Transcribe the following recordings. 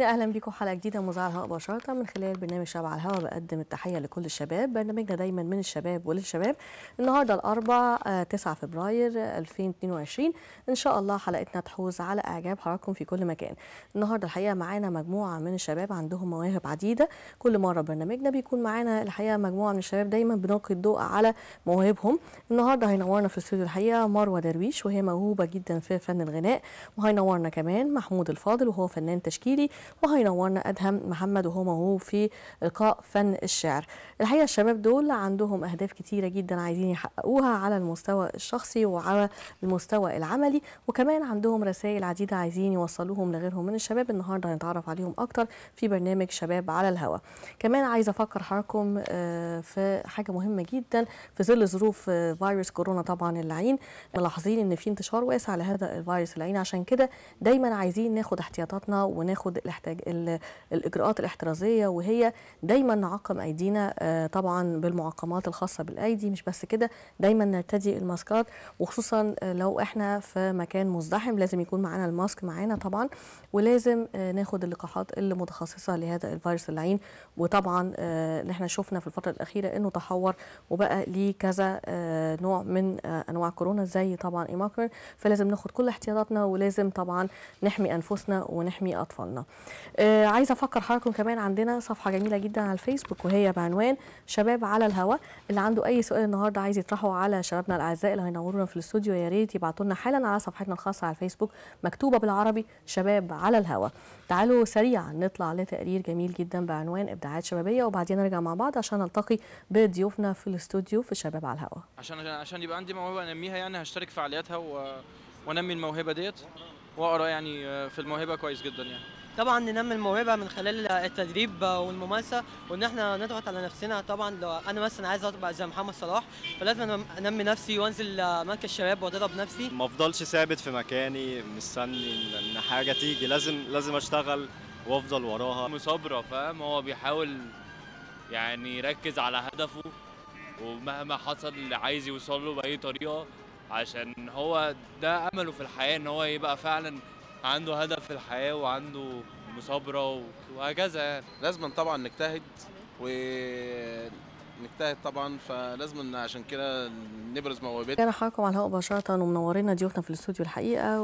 مشاهدينا اهلا بكم حلقه جديده مذاعه الهواء مباشره من خلال برنامج شباب على الهواء بقدم التحيه لكل الشباب برنامجنا دايما من الشباب وللشباب النهارده الاربع آه، 9 فبراير آه، 2022 ان شاء الله حلقتنا تحوز على اعجاب حضراتكم في كل مكان النهارده الحقيقه معانا مجموعه من الشباب عندهم مواهب عديده كل مره برنامجنا بيكون معانا الحقيقه مجموعه من الشباب دايما بنلقي الضوء على مواهبهم النهارده هينورنا في الاستوديو الحقيقه مروه درويش وهي موهوبه جدا في فن الغناء وهينورنا كمان محمود الفاضل وهو فنان تشكيلي وهينورنا ادهم محمد وهو موهوب في القاء فن الشعر الحقيقه الشباب دول عندهم اهداف كتيره جدا عايزين يحققوها على المستوى الشخصي وعلى المستوى العملي وكمان عندهم رسائل عديده عايزين يوصلوهم لغيرهم من الشباب النهارده هنتعرف عليهم اكتر في برنامج شباب على الهوا كمان عايزه افكر حضراتكم آه، في حاجه مهمه جدا في ظل ظروف آه، فيروس كورونا طبعا اللعين ملاحظين ان في انتشار واسع لهذا الفيروس اللعين عشان كده دايما عايزين ناخد احتياطاتنا وناخد الاحتاج ال- الاجراءات الاحترازيه وهي دايما نعقم ايدينا آه، طبعا بالمعقمات الخاصه بالايدي مش بس كده دايما نرتدي الماسكات وخصوصا آه، لو احنا في مكان مزدحم لازم يكون معانا الماسك معانا طبعا ولازم آه، ناخد اللقاحات المتخصصه لهذا الفيروس اللعين وطبعا آه، اللي احنا شفنا في الفتره الاخيره انه تحور وبقى ليه كذا آه، نوع من آه، انواع كورونا زي طبعا ايماكرون فلازم ناخد كل احتياطاتنا ولازم طبعا نحمي انفسنا ونحمي اطفالنا آه، عايزه افكر حضراتكم كمان عندنا صفحه جميله جدا على الفيسبوك وهي بعنوان شباب على الهوا اللي عنده اي سؤال النهارده عايز يطرحه على شبابنا الاعزاء اللي هينورونا في الاستوديو يا ريت يبعتوا لنا حالا على صفحتنا الخاصه على الفيسبوك مكتوبه بالعربي شباب على الهوا تعالوا سريعا نطلع لتقرير جميل جدا بعنوان ابداعات شبابيه وبعدين نرجع مع بعض عشان نلتقي بضيوفنا في الاستوديو في شباب على الهوا عشان عشان يبقى عندي موهبه انميها يعني هشترك في فعالياتها و... وانمي الموهبه ديت واقرا يعني في الموهبه كويس جدا يعني طبعا ننمي الموهبه من خلال التدريب والممارسه وان احنا نضغط على نفسنا طبعا لو انا مثلا عايز ابقى زي محمد صلاح فلازم انمي نفسي وانزل مركز شباب وادرب نفسي ما افضلش ثابت في مكاني مستني ان إن حاجه تيجي لازم لازم اشتغل وافضل وراها مثابرة فاهم هو بيحاول يعني يركز على هدفه ومهما حصل عايز يوصل له بأي طريقة عشان هو ده أمله في الحياة إن هو يبقى فعلا عنده هدف في الحياة وعنده مثابرة وهكذا يعني لازم طبعا نجتهد ونجتهد طبعا فلازم عشان كده نبرز موهبتنا كان حضراتكم على الهواء مباشرة ومنورنا ضيوفنا في الاستوديو الحقيقة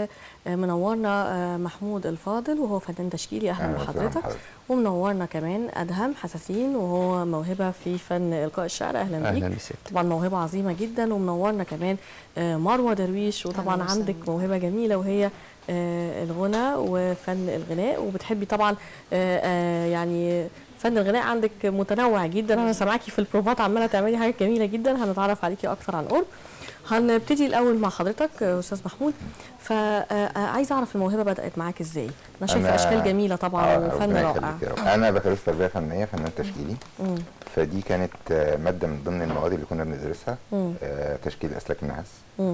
ومنورنا آه، محمود الفاضل وهو فنان تشكيلي أهلا بحضرتك ومنورنا كمان أدهم حساسين وهو موهبة في فن إلقاء الشعر أهلا بيك اهلا بست طبعا موهبة عظيمة جدا ومنورنا كمان آه، مروة درويش وطبعا أهلاً وسهلاً. عندك موهبة جميلة وهي آه، الغنى وفن الغناء وبتحبي طبعا آه، آه، يعني فن الغناء عندك متنوع جدا انا سامعاكي في البروفات عماله تعملي حاجات جميله جدا هنتعرف عليكي اكتر عن قرب هنبتدي الاول مع حضرتك آه، استاذ محمود فعايزه اعرف الموهبه بدات معاك ازاي انا شايفه أنا- اشكال جميله طبعا آه، وفن ربنا رائع يخليك يا رب. انا بكالوريوس تربيه فنيه فنان تشكيلي مم. فدي كانت آه، ماده من ضمن المواد اللي كنا بندرسها مم. آه، تشكيل اسلاك النحاس مم.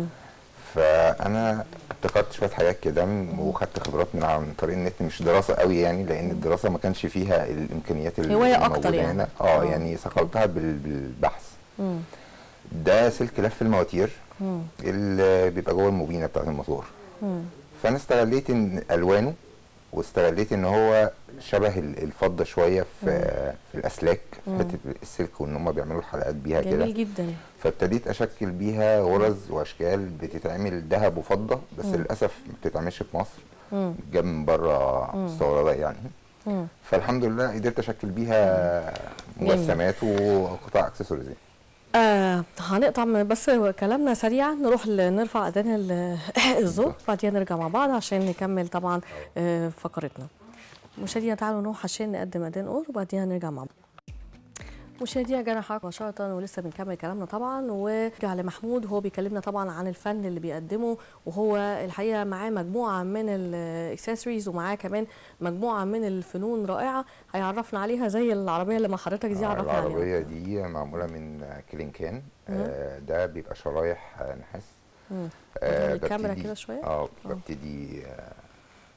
فانا ابتكرت شويه حاجات كده م- وخدت خبرات من عن طريق النت مش دراسه قوي يعني لان الدراسه ما كانش فيها الامكانيات اللي هواية أكتر موجودة يعني. هنا آه. اه يعني صقلتها بال- بالبحث مم. ده سلك لف المواتير مم. اللي بيبقى جوه الموبينه بتاعت الموتور مم. فانا استغليت ان الوانه واستغليت ان هو شبه ال- الفضه شويه في في الاسلاك في مم. حته السلك وان هم بيعملوا الحلقات بيها كده جميل جدا فابتديت اشكل بيها غرز واشكال بتتعمل ذهب وفضه بس مم. للاسف ما بتتعملش في مصر مم. جاب من بره مم. مستورده يعني مم. فالحمد لله قدرت اشكل بيها جميل. مجسمات وقطع اكسسوارز آه هنقطع من بس كلامنا سريعا نروح ل- نرفع اذان ال- الظهر بعدين نرجع مع بعض عشان نكمل طبعا آه فقرتنا مشاهدينا تعالوا نروح عشان نقدم اذان اور وبعدين نرجع مع بعض مشاهدينا جانا حضرتك مباشرة ولسه بنكمل كلامنا طبعا ونرجع لمحمود وهو بيكلمنا طبعا عن الفن اللي بيقدمه وهو الحقيقة معاه مجموعة من الاكسسوارز ومعاه كمان مجموعة من الفنون رائعة هيعرفنا عليها زي العربية اللي مع حضرتك دي عرفنا عليها العربيه دي معموله من كلينكان آه ده بيبقى شرايح آه، نحاس مم. آه، وريني الكاميرا ببتدي- كده شوية. اه ببتدي آه،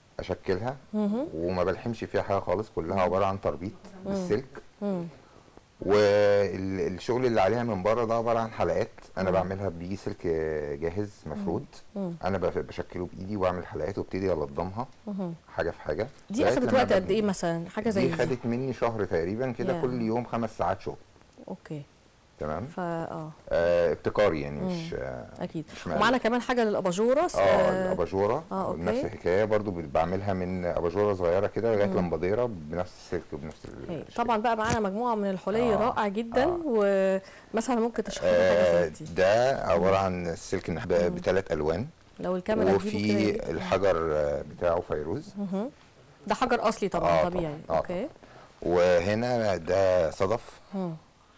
اشكلها مهم. وما بلحمش فيها حاجه خالص كلها عباره عن تربيط بالسلك مم. والشغل اللي عليها من بره ده عباره عن حلقات انا مم. بعملها بيجي سلك جاهز مفرود مم. انا بف- بشكله بايدي واعمل حلقات وابتدي الضمها مهم. حاجه في حاجه دي لغاية اخدت لما وقت قد أبني. ايه مثلا حاجه زي دي دي خدت مني شهر تقريبا كده يا. كل يوم خمس ساعات شغل اوكي تمام فا اه آه ابتكاري يعني مم. مش آه اكيد مش مقلب. ومعانا كمان حاجه للاباجوره س- اه الاباجوره آه، أوكي. نفس الحكايه برضو ب- بعملها من اباجوره صغيره كده لغايه مم. لمباديره بنفس السلك وبنفس ال- هايل. الشكل. طبعا بقى معانا مجموعه من الحلي آه، رائع جدا آه. ومثلا ممكن تشرح لنا حاجه آه زي دي ده عباره عن السلك النحاس مم. بثلاث الوان لو الكاميرا تجيبه كده يا وفي ريت. الحجر آه، بتاعه فيروز مهم. ده حجر اصلي طبعا آه، طبيعي طبعاً. آه، اوكي وهنا ده صدف مم.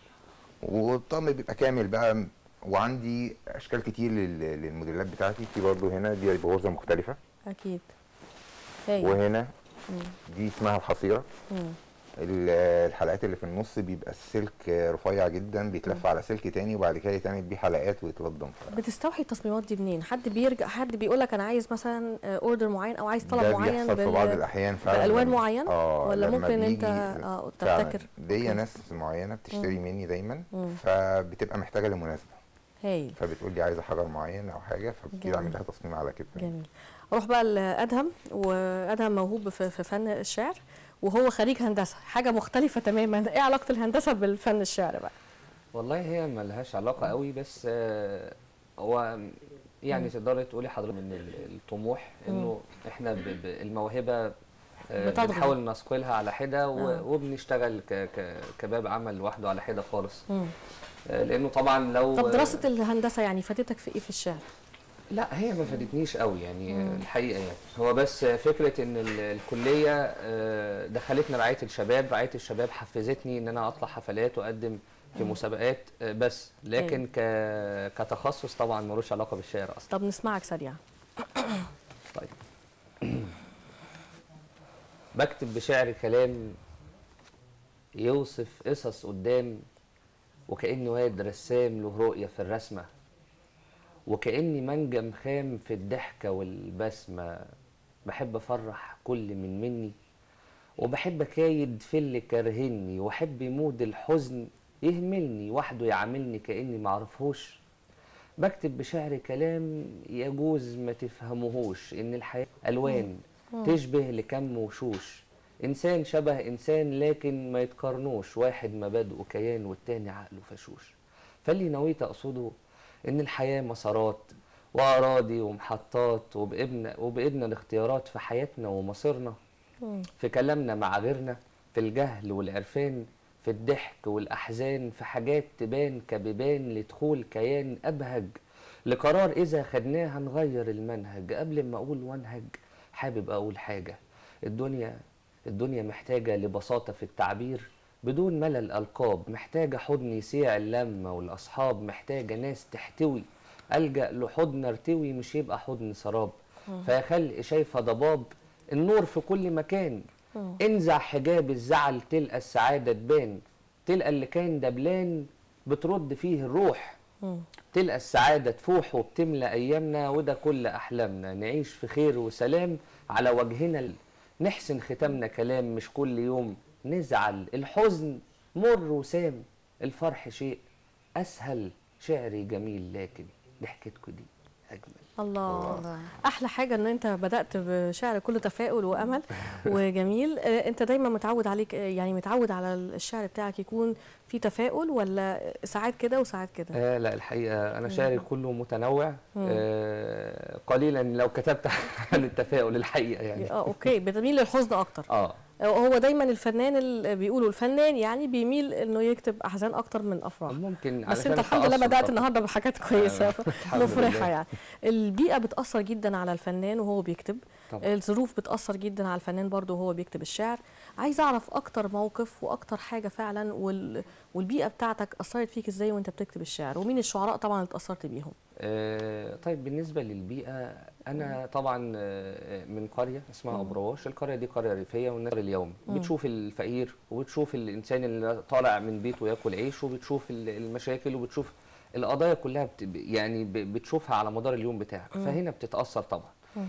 والطقم بيبقى كامل بقى وعندي اشكال كتير لل- للموديلات بتاعتي في برضو هنا دي غرزه مختلفه اكيد هايل وهنا مم. دي اسمها الحصيره مم. ال- الحلقات اللي في النص بيبقى السلك رفيع جدا بيتلف على سلك تاني وبعد كده يتعمل بيه حلقات ويتلضم بتستوحي التصميمات دي منين حد بيرجع حد بيقول لك انا عايز مثلا اوردر معين او عايز طلب ده معين بيحصل في بال- بعض الاحيان فعلا بألوان لما- معينة؟ اه ولا لما ممكن انت بيجي- اه فعلا تبتكر ليا أوكي. ناس معينه بتشتري مني دايما مم. فبتبقى محتاجه لمناسبه هايل فبتقول لي عايزه حجر معين او حاجه فببتدي جميل. اعمل لها تصميم على كده جميل اروح بقى لادهم وادهم موهوب في, في فن الشعر وهو خريج هندسه حاجه مختلفه تماما ايه علاقه الهندسه بالفن الشعر بقى والله هي ملهاش علاقة قوي بس آه، هو يعني تقدري تقولي حضرتك من ال- الطموح انه احنا ب- ب- الموهبة آه، بتضغط. بنحاول نثقلها على حدة و- آه. وبنشتغل ك- ك- كباب عمل لوحده على حدة خالص مم. آه، لانه طبعا لو طب دراسه الهندسه يعني فاتتك في ايه في الشعر لا هي ما فادتنيش قوي يعني مم. الحقيقه يعني هو بس فكره ان ال- الكليه آه، دخلتنا رعايه الشباب رعايه الشباب حفزتني ان انا اطلع حفلات واقدم في مسابقات آه، بس لكن ك... كتخصص طبعا ملوش علاقه بالشعر اصلا طب نسمعك سريعا طيب بكتب بشعر كلام يوصف قصص قدام وكأني واد رسام له رؤية في الرسمة وكأني منجم خام في الضحكة والبسمة بحب أفرح كل من مني وبحب أكايد في اللي كرهني وأحب مود الحزن يهملني وحده يعاملني كأني معرفهوش بكتب بشعر كلام يجوز ما تفهموهوش إن الحياة ألوان تشبه لكم وشوش إنسان شبه إنسان لكن ما يتقارنوش واحد مبادئه كيان والتاني عقله فشوش فاللي نويت أقصده إن الحياة مسارات وأراضي ومحطات وبإبنا وبإيدنا الاختيارات في حياتنا ومصيرنا مم. في كلامنا مع غيرنا في الجهل والعرفان في الضحك والأحزان في حاجات تبان كبيبان لدخول كيان أبهج لقرار إذا خدناه هنغير المنهج قبل ما أقول وانهج حابب أقول حاجة الدنيا الدنيا محتاجة لبساطة في التعبير بدون ملل ألقاب محتاجة حضن يسيع اللمة والأصحاب محتاجة ناس تحتوي ألجأ لحضن ارتوي مش يبقى حضن سراب فيا خلق شايفة ضباب النور في كل مكان مم. انزع حجاب الزعل تلقى السعادة تبان تلقى اللي كان دبلان بترد فيه الروح مم. تلقى السعادة تفوح وبتملى أيامنا وده كل أحلامنا نعيش في خير وسلام على وجهنا ال- نحسن ختامنا كلام مش كل يوم نزعل الحزن مر وسام الفرح شيء أسهل شعري جميل لكن ضحكتكوا دي أجمل الله احلى حاجه ان انت بدات بشعر كله تفاؤل وامل وجميل آه، انت دايما متعود عليك آه، يعني متعود على الشعر بتاعك يكون في تفاؤل ولا ساعات كده وساعات كده آه لا الحقيقة أنا شعري كله متنوع آه قليلا لو كتبت عن التفاؤل الحقيقة يعني اه اوكي بتميل للحزن اكتر اه هو دايما الفنان اللي بيقولوا الفنان يعني بيميل انه يكتب احزان اكتر من افراح ممكن بس علشان انت الحمد لله التأثر بدات طبعاً. النهارده بحاجات كويسه الحمد مفرحه لله. يعني البيئه بتاثر جدا على الفنان وهو بيكتب طبعا الظروف بتاثر جدا على الفنان برضه وهو بيكتب الشعر عايز اعرف اكتر موقف واكتر حاجه فعلا وال... والبيئه بتاعتك اثرت فيك ازاي وانت بتكتب الشعر ومين الشعراء طبعا اللي اتاثرت بيهم آه طيب بالنسبة للبيئة أنا طبعا آه، من قرية اسمها أبرواش القرية دي قرية ريفية والناس اليوم بتشوف الفقير وبتشوف الإنسان اللي طالع من بيته ياكل عيش وبتشوف ال- المشاكل وبتشوف القضايا كلها بت يعني ب- بتشوفها على مدار اليوم بتاعك فهنا بتتأثر طبعا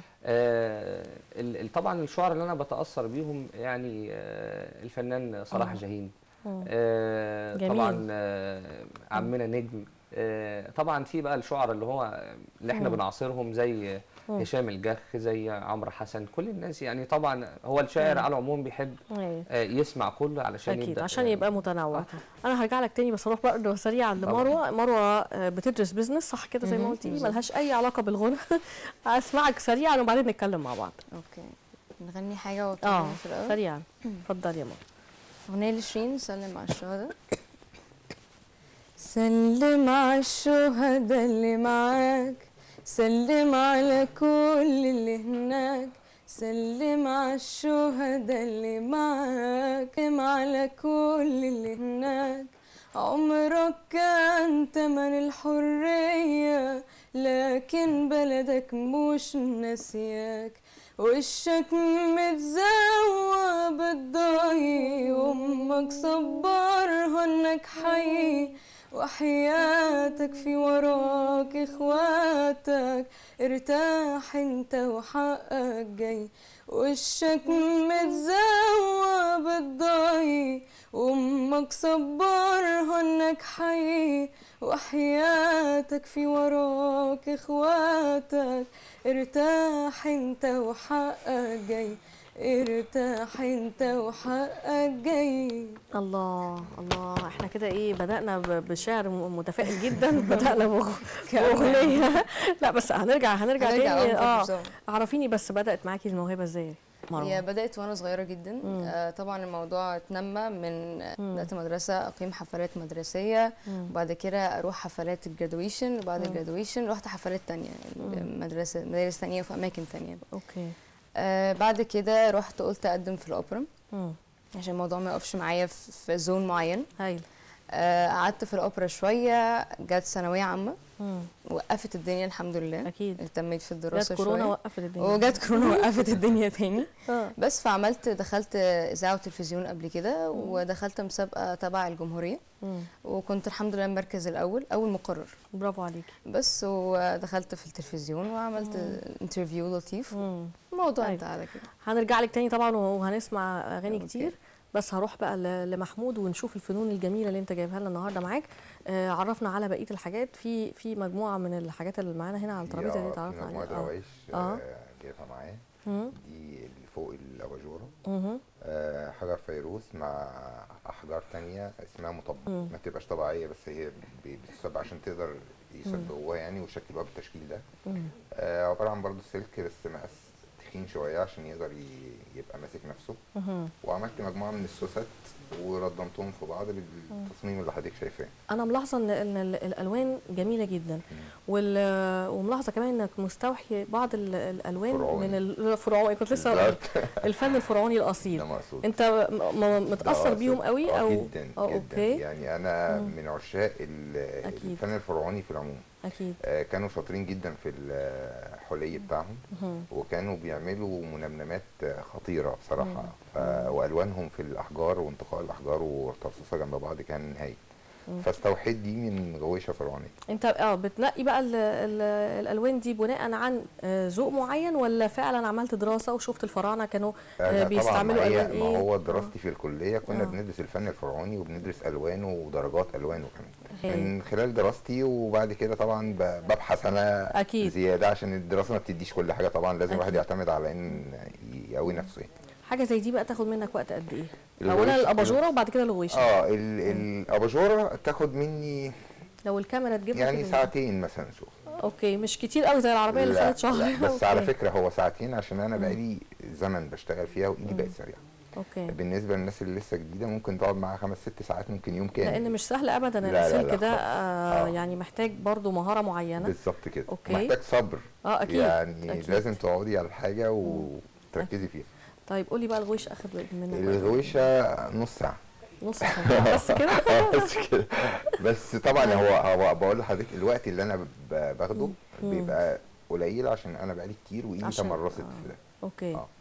آه ال- ال- طبعا الشعراء اللي أنا بتأثر بيهم يعني آه الفنان صلاح جاهين مم. آه جميل. طبعا آه عمنا نجم آه طبعا في بقى الشعراء اللي هو اللي احنا مم. بنعاصرهم زي مم. هشام الجخ زي عمرو حسن كل الناس يعني طبعا هو الشاعر مم. على العموم بيحب أيوة. آه يسمع كله علشان اكيد يبدأ عشان يعني يبقى متنوع آه. انا هرجع لك تاني بس اروح برضه سريعا طبعاً. لمروه مروه آه، بتدرس بيزنس صح كده زي ما مهم. قلتي بالظبط. ملهاش اي علاقه بالغنى اسمعك سريعا وبعدين نتكلم مع بعض اوكي نغني حاجه اه وطبعا في الاول سريعا اتفضلي يا مروه اغنيه لشيرين سلم على الشهداء سلم على الشهداء اللي معاك سلم على كل اللي هناك سلم على الشهداء اللي معاك سلم على كل اللي هناك عمرك كان تمن الحرية لكن بلدك مش ناسياك وشك متزوى بالضي وامك صبرها انك حي وحياتك في وراك اخواتك ارتاح انت وحقك جاي وشك متزوى بالضي وامك صبرها انك حي وحياتك في وراك اخواتك ارتاح انت وحقك جاي ارتاح انت وحقك جاي الله الله احنا كده ايه بدأنا ب- بشعر م- متفائل جدا بدأنا بأغ- بأغنية لا بس هنرجع هنرجع هنرجع تاني اه اه بسرعة. عرفيني بس بدأت معاكي الموهبة ازاي هي مروه بدأت وأنا صغيرة جدا آه طبعا الموضوع اتنمى من مم. بدأت مدرسة أقيم حفلات مدرسية مم. وبعد كده أروح حفلات الجرادويشن وبعد مم. الجرادويشن رحت حفلات تانية مدرسة مدارس تانية وفي أماكن تانية اوكي آه بعد كده رحت قلت أقدم في الأوبرا مم. عشان الموضوع ما يقفش معايا في في زون معين هايل آه قعدت في الأوبرا شوية جت ثانوية عامة مم. وقفت الدنيا الحمد لله اكيد اهتميت في جت الدراسة كورونا شوية وقفت الدنيا وجت كورونا وقفت الدنيا تاني اه بس فعملت دخلت اذاعه وتلفزيون قبل كده ودخلت مسابقه تبع الجمهوريه مم. وكنت الحمد لله المركز الاول اول مقرر برافو عليكي بس ودخلت في التلفزيون وعملت انترفيو لطيف مم. الموضوع طيب. انتهى على كده هنرجع لك تاني طبعا وهنسمع اغاني أوكي. كتير بس هروح بقى ل- لمحمود ونشوف الفنون الجميله اللي انت جايبها لنا النهارده معاك آه عرفنا على بقيه الحاجات في في مجموعه من الحاجات اللي معانا هنا على الترابيزه دي في تعرفنا مجموعة عليها روايش آه. آه، جايبها معايا مم. دي اللي فوق الأباجورة مهم. آه، حجر فيروز مع أحجار تانية اسمها مطبق مم. ما تبقاش طبيعية بس هي ب- بتسبق عشان تقدر يصدقوها يعني ويشكلوها بالتشكيل ده مم. آه، عبارة عن برضه سلك بس مقاس تخين شوية عشان يقدر ي- يبقى ماسك نفسه مهم. وعملت مجموعة من السوسات وردمتهم في بعض بالتصميم اللي حضرتك شايفاه انا ملاحظه ان ان ال- الالوان جميله جدا وال- وملاحظه كمان انك مستوحي بعض ال- الالوان فرعوني. من الفرعوني كنت لسه هقول بالظبط. الفن الفرعوني الاصيل ده مقصود انت م- م- متاثر ده بيهم قصد. قوي آه، او جدا اه جدا اوكي يعني انا مم. من عشاق ال- أكيد. الفن الفرعوني في العموم اكيد آه، كانوا شاطرين جدا في الحلي بتاعهم مهم. وكانوا بيعملوا منمنمات آه، خطيره بصراحه مم. ف... والوانهم في الاحجار وانتقاء الاحجار وترصيصها جنب بعض كان هايل مم. فاستوحيت دي من غويشه فرعونيه انت اه بتنقي بقى ال ال الالوان دي بناء عن آه، ذوق معين ولا فعلا عملت دراسه وشفت الفراعنه كانوا آه، آه، لا طبعا بيستعملوا ما, هي ألوان ما إيه؟ هو دراستي في الكليه كنا آه. بندرس الفن الفرعوني وبندرس الوانه ودرجات الوانه كمان هايل. من خلال دراستي وبعد كده طبعا ب- ببحث انا أكيد. زياده عشان الدراسه ما بتديش كل حاجه طبعا لازم الواحد أكيد. يعتمد على ان يقوي نفسه يعني. حاجه زي دي بقى تاخد منك وقت قد ايه الغويش- اولا الاباجوره وبعد كده الغويشه اه ال- الاباجوره تاخد مني لو الكاميرا تجيب لك يعني ال- ساعتين مثلا شغل اوكي مش كتير قوي زي العربيه اللي لا، خدت شهر لا، بس على أوكي. فكره هو ساعتين عشان انا بقالي زمن بشتغل فيها وايدي بقت سريعه اوكي بالنسبه للناس اللي لسه جديده ممكن تقعد معاها خمس ست ساعات ممكن يوم كامل لان مش سهل ابدا لا، لا، السلك لا ده خالص. آه آه. يعني محتاج برضو مهاره معينه بالظبط كده أوكي. محتاج صبر اه اكيد يعني أكيد. لازم تقعدي على الحاجه وتركزي فيها طيب قولي بقى الغويش اخد منك وقت قد إيه؟ الغويشه نص ساعه نص ساعه بس كده بس كده بس طبعا هو هو بقول لحضرتك الوقت اللي انا ب- باخده بيبقى قليل عشان انا بقالي كتير وايدي عشان- تمرست آه. في ده اوكي آه.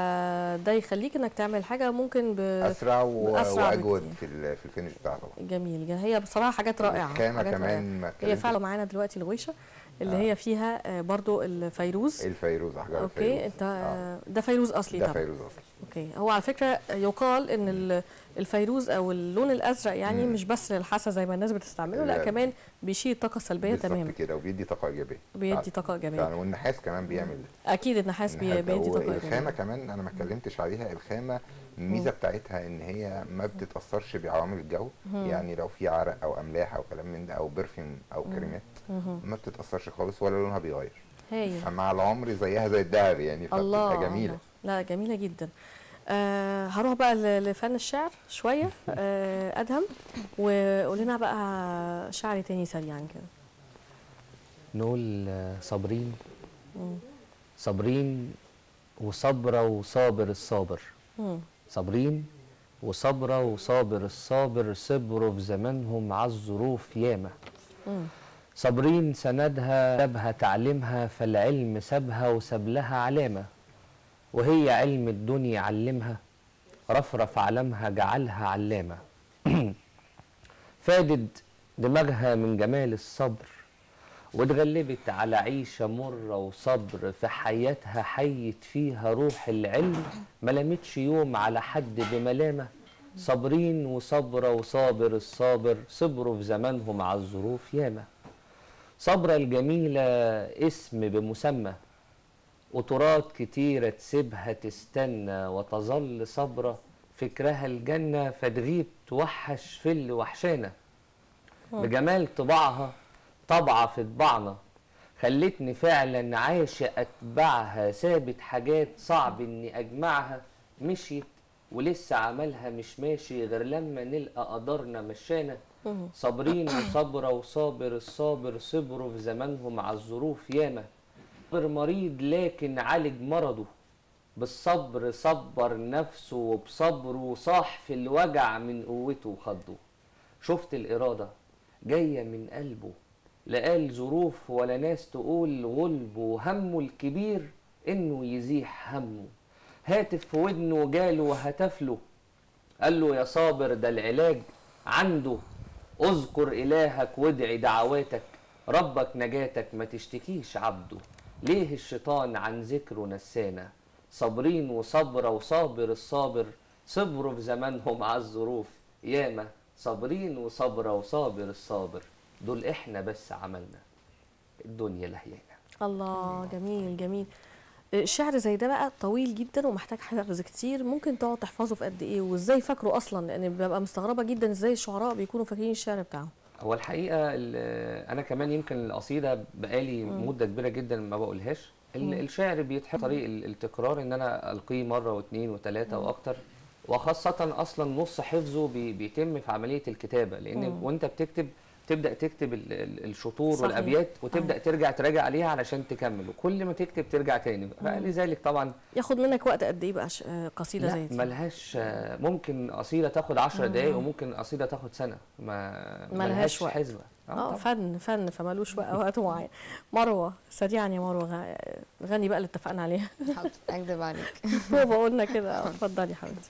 فده يخليك انك تعمل حاجه ممكن ب... اسرع و- أسرع واجود بكتير. في ال- في الفينش بتاعها طبعا جميل جميل. هي بصراحه حاجات رائعه الخامه حاجات رائعة. كمان ما هي اتكلمتش- فعلا معانا دلوقتي الغويشه اللي آه. هي فيها آه، برضو الفيروز الفيروز احجار اوكي الفيروز انت آه، ده فيروز اصلي ده طبعا فيروز اصلي اوكي هو على فكره يقال ان ال- الفيروز او اللون الازرق يعني مم. مش بس للحسا زي ما الناس بتستعمله لا لا. كمان بيشيل الطاقه السلبيه بالظبط تماما كده وبيدي طاقه ايجابيه بيدي فعلا. طاقه ايجابيه فعلا والنحاس كمان بيعمل ده اكيد النحاس بي- النحاس ده. بيدي طاقه والخامه ايجابيه كمان انا ما اتكلمتش عليها الخامه الميزه بتاعتها ان هي ما بتتاثرش بعوامل الجو مم. يعني لو في عرق او املاح او كلام من ده او برفيوم او كريمات مهم. ما بتتاثرش خالص ولا لونها بيغير هايل فمع العمر زيها زي الذهب يعني الله فبتبقى جميله الله. لا جميله جدا آه هروح بقى ل- لفن الشعر شويه آه ادهم وقول لنا بقى شعر تاني سريعا كده نقول آه، صابرين مم. صابرين وصبرة وصابر الصابر مم. صابرين وصبرة وصابر الصابر صبروا في زمانهم عالظروف ياما مم. صابرين سندها سابها تعليمها فالعلم سابها وساب لها علامة وهي علم الدنيا علمها رفرف علمها جعلها علامة فادت دماغها من جمال الصبر واتغلبت على عيشة مرة وصبر في حياتها حيت فيها روح العلم ما لمتش يوم على حد بملامة صابرين وصبرة وصابر الصابر صبروا في زمانهم على الظروف ياما صبرة الجميلة اسم بمسمى وترات كتيرة تسيبها تستنى وتظل صبرة فكرها الجنة فتغيب توحش في اللي وحشانة بجمال طباعها طبعة في طباعنا خلتني فعلا عاشق اتبعها سابت حاجات صعب اني اجمعها مشيت ولسه عملها مش ماشي غير لما نلقى قدرنا مشانا مم. صابرين وصبرة وصابر الصابر صبروا في زمانهم على الظروف ياما صبر مريض لكن عالج مرضه بالصبر صبر نفسه وبصبره صاح في الوجع من قوته وخضه شفت الإرادة جاية من قلبه لا قال ظروف ولا ناس تقول غلبه همه الكبير إنه يزيح همه هاتف في ودنه جاله وهتف له قال له يا صابر ده العلاج عنده اذكر إلهك وادعي دعواتك ربك نجاتك ما تشتكيش عبده ليه الشيطان عن ذكره نسانا صابرين وصبرة وصابر الصابر صبروا في زمانهم على الظروف ياما صابرين وصبرة وصابر الصابر دول احنا بس عملنا الدنيا لهيانا الله جميل جميل الشعر زي ده بقى طويل جدا ومحتاج حفظ كتير ممكن تقعد تحفظه في قد ايه وازاي فاكره اصلا لان ببقى مستغربه جدا ازاي الشعراء بيكونوا فاكرين الشعر بتاعهم هو الحقيقه ال- انا كمان يمكن القصيده بقالي مم. مده كبيره جدا ما بقولهاش ال- مم. الشعر بيتحط طريق ال- التكرار ان انا القيه مره واثنين وثلاثه واكتر وخاصه اصلا نص حفظه بي- بيتم في عمليه الكتابه لان مم. وانت بتكتب تبدا تكتب ال- ال- الشطور صحيح. والابيات وتبدا آه. ترجع تراجع عليها علشان تكمل وكل ما تكتب ترجع تاني فلذلك طبعا ياخد منك وقت قد ايه بقى ش- آه، قصيده زي لا دي ملهاش ممكن قصيده تاخد 10 دقايق مم. وممكن قصيده تاخد سنه ما ملهاش ملهاش وقت. حسبه اه طبعاً. فن فن فمالوش وق- وقت معين مروه سريعا يا مروه غ- غني بقى اللي اتفقنا عليها حاضر اكدب عليك بابا قلنا كده آه، اتفضلي يا حبيبتي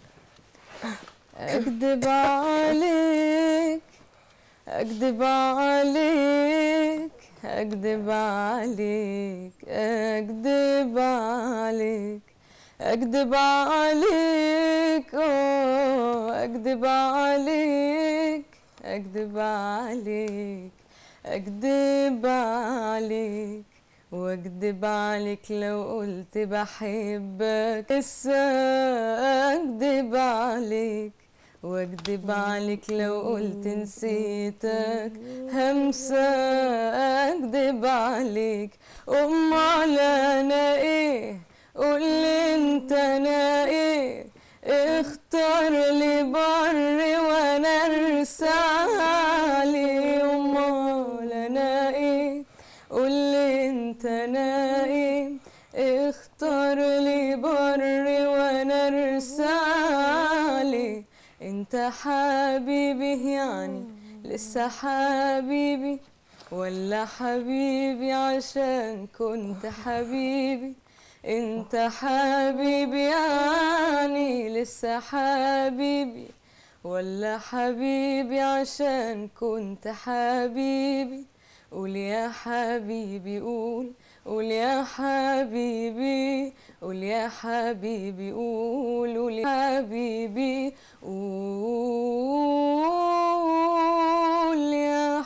اكدب عليك اكدب عليك اكدب عليك اكدب عليك اكدب عليك أوه، اكدب عليك اكدب عليك اكدب عليك واكدب عليك لو قلت بحبك لسه اكدب عليك واكدب عليك لو قلت نسيتك همسة اكدب عليك امال انا ايه قولي انت انا ايه اختار لي بر وانا ارسى عليه امال انا ايه قولي انت انا ايه اختار لي بر وانا ارسى عليه انت حبيبي يعني لسه حبيبي ولا حبيبي عشان كنت حبيبي انت حبيبي يعني لسه حبيبي ولا حبيبي عشان كنت حبيبي قول يا حبيبي قول قول يا حبيبي قول يا حبيبي قول قول يا حبيبي قول يا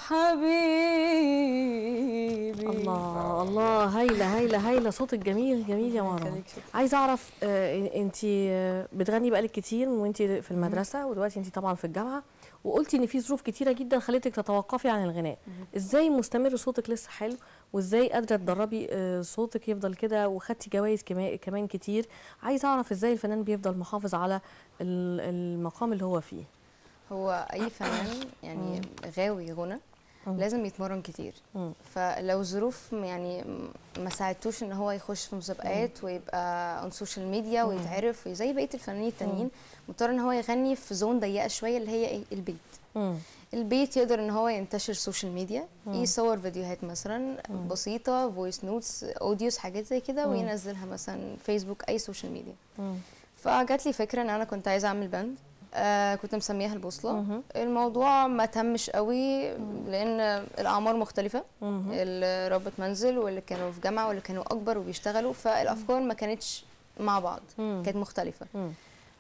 حبيبي الله الله هايله هايله هايله صوتك جميل جميل يا مروه يخليك، شكراً. عايزه اعرف انت بتغني بقالك كتير وانت في المدرسه ودلوقتي انت طبعا في الجامعه وقلتي ان في ظروف كتيره جدا خلتك تتوقفي عن الغناء ازاي مستمر صوتك لسه حلو وازاي قادره تدربي آه، صوتك يفضل كده وخدتي جوائز كما- كمان كتير عايزه اعرف ازاي الفنان بيفضل محافظ على ال- المقام اللي هو فيه هو اي فنان يعني غاوي غنى لازم يتمرن كتير مم. فلو ظروف يعني ما ساعدتوش ان هو يخش في مسابقات ويبقى اون سوشيال ميديا ويتعرف زي بقيه الفنانين التانيين مضطر ان هو يغني في زون ضيقه شويه اللي هي ايه البيت مم. البيت يقدر ان هو ينتشر سوشيال ميديا يصور فيديوهات مثلا بسيطه فويس نوتس اوديوز حاجات زي كده وينزلها مثلا فيسبوك اي سوشيال ميديا مم. فجات لي فكره ان انا كنت عايزه اعمل باند آه كنت مسميها البوصله مهم. الموضوع ما تمش قوي لان الاعمار مختلفه مهم. اللي ربة منزل واللي كانوا في جامعه واللي كانوا اكبر وبيشتغلوا فالافكار ما كانتش مع بعض مم. كانت مختلفه مم.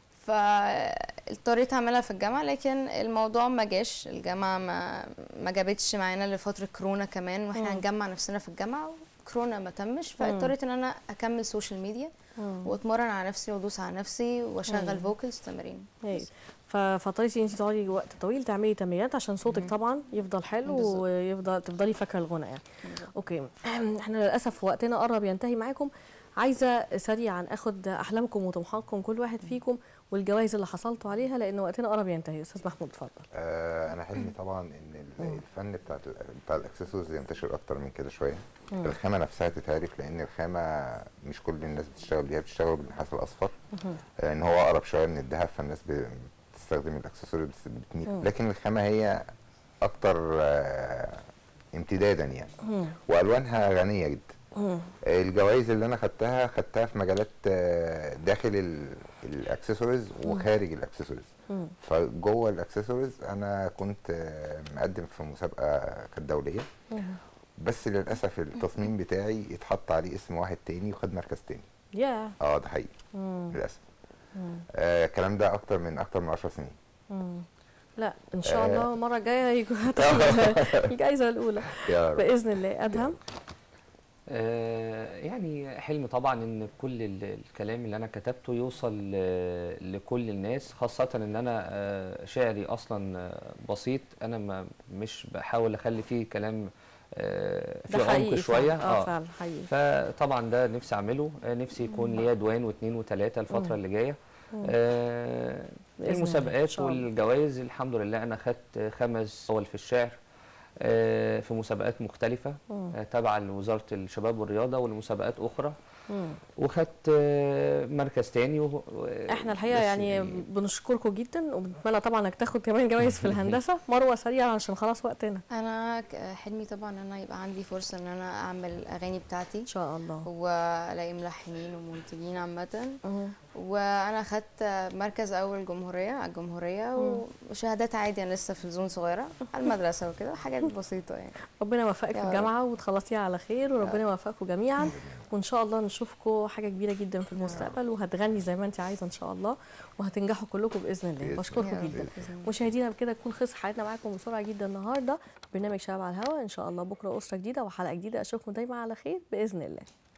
فاضطريت اعملها في الجامعه لكن الموضوع ما جاش الجامعه ما ما جابتش معانا لفتره كورونا كمان واحنا هنجمع نفسنا في الجامعه كورونا ما تمش فاضطريت ان انا اكمل سوشيال ميديا واتمرن على نفسي وادوس على نفسي واشغل فوكلز تمارين هايل ف- فاضطريتي انت تقعدي وقت طويل تعملي تمرينات عشان صوتك طبعا يفضل حلو بالظبط. ويفضل تفضلي فاكره الغنى يعني اوكي احنا للاسف وقتنا قرب ينتهي معاكم عايزه سريعا اخد احلامكم وطموحاتكم كل واحد فيكم والجوائز اللي حصلتوا عليها لان وقتنا قرب ينتهي استاذ محمود اتفضل آه انا حلمي طبعا ان ال- الفن بتاع ال- بتاع الاكسسوارز ينتشر اكتر من كده شويه الخامه نفسها تتعرف لان الخامه مش كل الناس بتشتغل بيها بتشتغل بالنحاس الاصفر آه ان هو اقرب شويه من الذهب فالناس ب- بتستخدم الاكسسوارز بتميل لكن الخامه هي اكتر آه امتدادا يعني والوانها غنيه جدا الجوائز اللي انا خدتها خدتها في مجالات آه، داخل ال- الاكسسوارز وخارج الاكسسوارز فجوه الاكسسوارز انا كنت آه، مقدم في مسابقه كانت دوليه بس للاسف التصميم بتاعي اتحط عليه اسم واحد تاني وخد مركز تاني يا اه ده حقيقي للاسف آه الكلام ده اكتر من اكتر من 10 سنين لا ان شاء آه. الله المره الجايه هيكون هتاخد الجائزه الاولى يا رب باذن الله ادهم آه، يعني حلم طبعا ان كل ال- الكلام اللي انا كتبته يوصل آه، لكل الناس خاصة ان انا آه، شعري اصلا آه، بسيط انا ما مش بحاول اخلي فيه كلام آه، ده فيه عمق حقيقي شوية فعلا. اه فعلا حقيقي فطبعا ده نفسي اعمله آه، نفسي يكون ليا دوان واثنين وثلاثة الفترة اللي جاية آه، بإذن الله، إن المسابقات شاء الله. والجوائز الحمد لله انا خدت خمس اول في الشعر آه، في مسابقات مختلفة آه، تابعة لوزارة الشباب والرياضة ولمسابقات أخرى مم. وخدت آه، مركز تاني و... احنا الحقيقه بس يعني بنشكركم جدا وبنتمنى طبعا انك تاخد كمان جوائز في الهندسه مروه سريعا عشان خلاص وقتنا انا ك- حلمي طبعا ان انا يبقى عندي فرصه ان انا اعمل الاغاني بتاعتي ان شاء الله والاقي ملحنين ومنتجين عامه مم. وانا خدت مركز اول جمهوريه على الجمهوريه وشهادات عادي انا لسه في زون صغيره على المدرسه وكده حاجات بسيطه يعني ربنا يوفقك يا في رب. الجامعه وتخلصيها على خير وربنا يوفقكم جميعا وان شاء الله نشوفكم حاجه كبيره جدا في المستقبل وهتغني زي ما انت عايزه ان شاء الله وهتنجحوا كلكم باذن الله بإذن بشكركم يا رب جدا بإذن الله. مشاهدينا بكده تكون خلص حلقتنا معاكم بسرعه جدا النهارده برنامج شباب على الهواء ان شاء الله بكره اسره جديده وحلقه جديده اشوفكم دايما على خير باذن الله